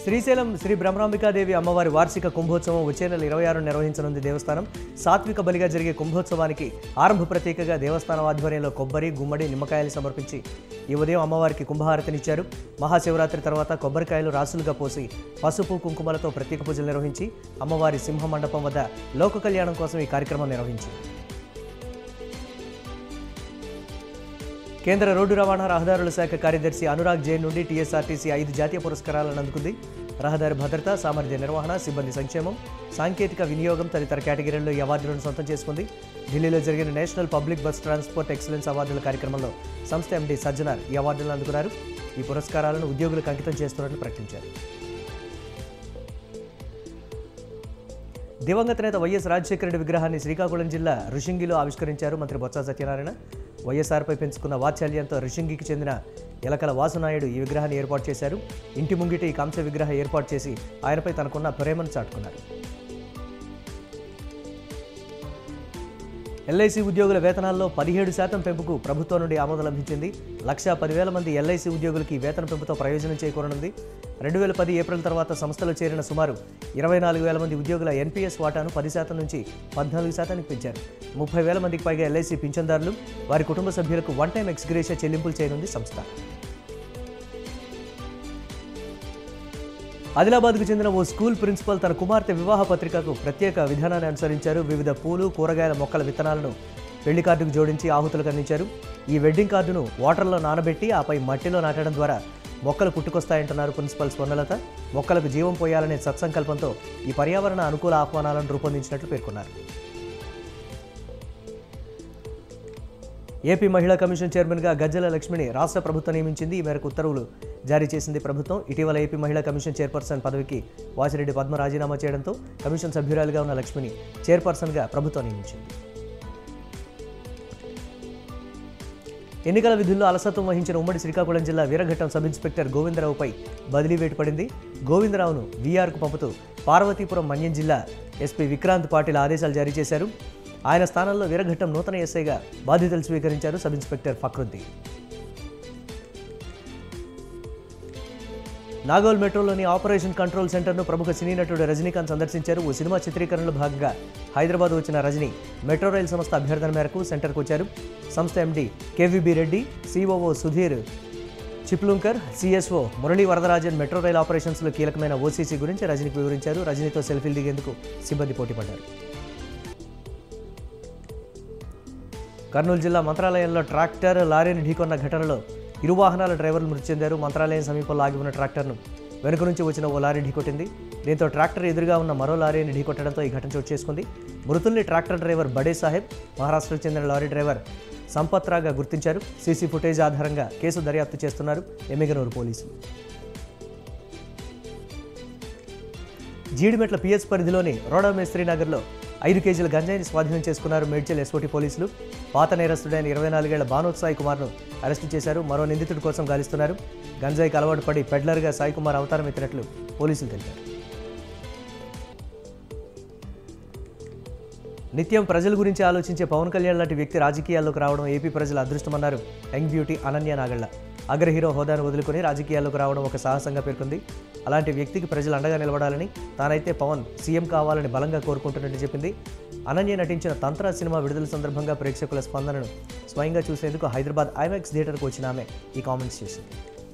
శ్రీశైలం శ్రీ బ్రహ్మాంబికాదేవి అమ్మవారి వార్షిక కుంభోత్సవం వచ్చే నెల ఇరవై ఆరు నిర్వహించనుంది దేవస్థానం సాత్విక బలిగా జరిగే కుంభోత్సవానికి ఆరంభ ప్రత్యేకగా దేవస్థానం ఆధ్వర్యంలో కొబ్బరి గుమ్మడి నిమ్మకాయలు సమర్పించి ఈ ఉదయం అమ్మవారికి కుంభహారతినిచ్చారు మహాశివరాత్రి తర్వాత కొబ్బరికాయలు రాసులుగా పోసి పసుపు కుంకుమలతో ప్రత్యేక పూజలు నిర్వహించి అమ్మవారి సింహ మండపం వద్ద లోక కళ్యాణం కోసం ఈ కార్యక్రమం నిర్వహించింది కేంద్ర రోడ్డు రవాణా రహదారుల శాఖ కార్యదర్శి అనురాగ్ జైన్ నుండి టీఎస్ఆర్టీసీ ఐదు జాతీయ పురస్కారాలను అందుకుంది రహదారి భద్రత సామర్థ్య నిర్వహణ సిబ్బంది సంక్షేమం సాంకేతిక వినియోగం తదితర కేటగిరీల్లో ఈ అవార్డులను సొంతం చేసుకుంది ఢిల్లీలో జరిగిన national public bus transport excellence అవార్డుల కార్యక్రమంలో సంస్థ ఎండీ సజ్జనార్ ఈ అవార్డులను అందుకున్నారు ఈ పురస్కారాలను ఉద్యోగులకు అంకితం చేస్తున్నట్లు ప్రకటించారు దివంగత నేత వైఎస్ రాజశేఖర రెడ్డి విగ్రహాన్ని శ్రీకాకుళం జిల్లా ఋషింగిలో ఆవిష్కరించారు మంత్రి బొత్స సత్యనారాయణ వైఎస్ఆర్పై పెంచుకున్న వాత్సల్యంతో ఋషింగికి చెందిన ఎలకల వాసునాయుడు ఈ విగ్రహాన్ని ఏర్పాటు చేశారు ఇంటి ముంగిట ఈ కాంస్య విగ్రహం ఏర్పాటు చేసి ఆయనపై తనకున్న ప్రేమను చాటుకున్నారు ఎల్ఐసి ఉద్యోగుల వేతనాల్లో పదిహేడు శాతం పెంపుకు ప్రభుత్వం నుండి ఆమోదం లభించింది లక్ష పదివేల మంది ఎల్ఐసి ఉద్యోగులకి ఈ వేతన పెంపుతో ప్రయోజనం చేకూరనుంది రెండు వేల పది ఏప్రిల్ తర్వాత సంస్థలో చేరిన సుమారు ఇరవై నాలుగు వేల మంది ఉద్యోగుల ఎన్పీఎస్ వాటాను పది శాతం నుంచి పద్నాలుగు శాతానికి పెంచారు ముప్పై వేల మందికి పైగా ఎల్ఐసి పింఛన్దారులు వారి కుటుంబ సభ్యులకు వన్ టైం ఎక్స్గ్రేషియా చెల్లింపులు చేయనుంది సంస్థ ఆదిలాబాద్కు చెందిన ఓ స్కూల్ ప్రిన్సిపల్ తన కుమార్తె వివాహ పత్రికకు ప్రత్యేక విధానాన్ని అనుసరించారు వివిధ పూలు కూరగాయల మొక్కల విత్తనాలను పెళ్లి కార్డుకు జోడించి ఆహుతులకు అందించారు ఈ వెడ్డింగ్ కార్డును వాటర్లో నానబెట్టి ఆపై మట్టిలో నాటడం ద్వారా మొక్కలు పుట్టుకొస్తాయంటున్నారు ప్రిన్సిపల్ స్వర్ణలత మొక్కలకు జీవం పోయాలనే సత్సంకల్పంతో ఈ పర్యావరణ అనుకూల ఆహ్వానాలను రూపొందించినట్లు పేర్కొన్నారు ఏపీ మహిళా కమిషన్ చైర్మన్గా గజ్జల లక్ష్మిని రాష్ట్ర ప్రభుత్వం నియమించింది ఈ మేరకు ఉత్తర్వులు జారీ చేసింది ప్రభుత్వం ఇటీవల ఏపీ మహిళా కమిషన్ చైర్పర్సన్ పదవికి వాసిరెడ్డి పద్మ రాజీనామా చేయడంతో కమిషన్ సభ్యురాలుగా ఉన్న లక్ష్మిని చైర్పర్సన్గా ప్రభుత్వం నియమించింది ఎన్నికల విధుల్లో అలసత్వం వహించిన ఉమ్మడి శ్రీకాకుళం జిల్లా వీరఘట్టం సబ్ ఇన్స్పెక్టర్ గోవిందరావుపై బదిలీ వేటు పడింది గోవిందరావును వీఆర్కు పంపుతూ పార్వతీపురం మన్యం జిల్లా ఎస్పీ విక్రాంత్ పాటిల్ ఆదేశాలు జారీ చేశారు ఆయన స్థానంలో వీరఘట్టం నూతన ఎస్ఐగా బాధ్యతలు స్వీకరించారు సబ్ ఇన్స్పెక్టర్ ఫక్రుద్దీన్ నాగోల్ మెట్రోలోని ఆపరేషన్ కంట్రోల్ సెంటర్ను ప్రముఖ సినీ నటుడు రజనీకాంత్ సందర్శించారు ఓ సినిమా చిత్రీకరణలో భాగంగా హైదరాబాద్ వచ్చిన రజనీ మెట్రో రైల్ సంస్థ అభ్యర్థన మేరకు సెంటర్కు వచ్చారు సంస్థ MD KVB Reddy COO Sudhir Chiplunkar CSO Murali Varadarajan metro rail ఆపరేషన్స్లో కీలకమైన ఓసీసీ గురించి రజనీకి వివరించారు రజనీతో సెల్ఫీలు దిగేందుకు సిబ్బంది పోటీపడ్డారు కర్నూలు జిల్లా మంత్రాలయంలో ట్రాక్టర్ లారీని ఢీకొన్న ఘటనలో ఇరు వాహనాల డ్రైవర్లు మృతి చెందారు మంత్రాలయం సమీపంలో ఆగి ఉన్న ట్రాక్టర్ను వెనుక నుంచి వచ్చిన ఓ లారీ ఢీకొట్టింది దీంతో ట్రాక్టర్ ఎదురుగా ఉన్న మరో లారీని ఢీకొట్టడంతో ఈ ఘటన చోటు చేసుకుంది మృతుల్ని ట్రాక్టర్ డ్రైవర్ బడే సాహెబ్ మహారాష్ట్రకు చెందిన లారీ డ్రైవర్ సంపత్ రాగా గుర్తించారు సీసీ ఫుటేజ్ ఆధారంగా కేసు దర్యాప్తు చేస్తున్నారు ఎమ్మిగనూరు పోలీసులు జీడిమెట్ల పిఎస్ పరిధిలోని రోడా మేస్త్రి నగర్లో ఐదు కేజీల గంజాయిని స్వాధీనం చేసుకున్నారు మేడ్చల్ ఎస్ఓటి పోలీసులు పాత నేరస్తుడైన ఇరవై నాలుగేళ్ల భానోత్ సాయి కుమార్ను అరెస్టు చేశారు మరో నిందితుడి కోసం గాలిస్తున్నారు గంజాయికి అలవాటు పడి పెడ్లర్గా సాయి కుమార్ అవతారం ఎత్తినట్లు పోలీసులు తెలిపారు నిత్యం ప్రజల గురించి ఆలోచించే పవన్ కళ్యాణ్ లాంటి వ్యక్తి రాజకీయాల్లోకి రావడం ఏపీ ప్రజల అదృష్టమన్నారు యంగ్ బ్యూటీ అనన్య నాగళ్ళ అగ్ర హీరో హోదాను వదులుకొని రాజకీయాల్లోకి రావడం ఒక సాహసంగా పేర్కొంది అలాంటి వ్యక్తికి ప్రజలు అండగా నిలబడాలని తానైతే పవన్ సీఎం కావాలని బలంగా కోరుకుంటున్నట్టు చెప్పింది అనన్య నటించిన తంత్ర సినిమా విడుదల సందర్భంగా ప్రేక్షకుల స్పందనను స్వయంగా చూసేందుకు హైదరాబాద్ ఐమాక్స్ థియేటర్కు వచ్చిన ఆమె ఈ కామెంట్స్ చేసింది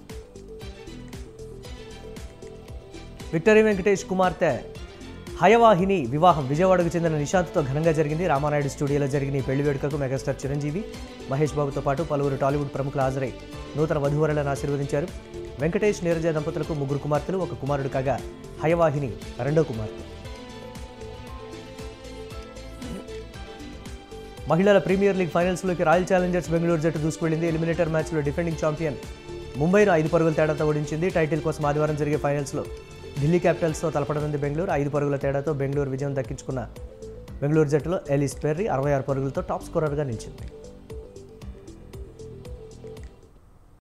విక్టరీ వెంకటేష్ కుమార్తె హయవాహిని వివాహం విజయవాడకు చెందిన నిశాంత్తో ఘనంగా జరిగింది రామానాయుడు స్టూడియోలో జరిగిన ఈ పెళ్లి వేడుకకు మెగాస్టార్ చిరంజీవి మహేష్ బాబుతో పాటు పలువురు టాలీవుడ్ ప్రముఖులు హాజరై నూతన వధూవరులను ఆశీర్వదించారు వెంకటేష్ నీరజ దంపతులకు ముగ్గురు కుమార్తెలు ఒక కుమారుడు కాగా హయవాహిని రెండో కుమార్తె మహిళల ప్రీమియర్ లీగ్ ఫైనల్స్లోకి రాయల్ ఛాలెంజర్స్ బెంగళూరు జట్టు దూసుకువెళ్లింది ఎలిమినేటర్ మ్యాచ్లో డిఫెండింగ్ ఛాంపియన్ ముంబైను ఐదు పరుగుల తేడాతో ఓడించింది టైటిల్ కోసం ఆదివారం జరిగే ఫైనల్స్లో ఢిల్లీ క్యాపిటల్స్తో తలపడనుంది బెంగళూరు ఐదు పరుగుల తేడాతో బెంగళూరు విజయం దక్కించుకున్న బెంగళూరు జట్టులో ఎలిస్ పెర్రీ అరవై ఆరు పరుగులతో టాప్ స్కోరర్గా నిలిచింది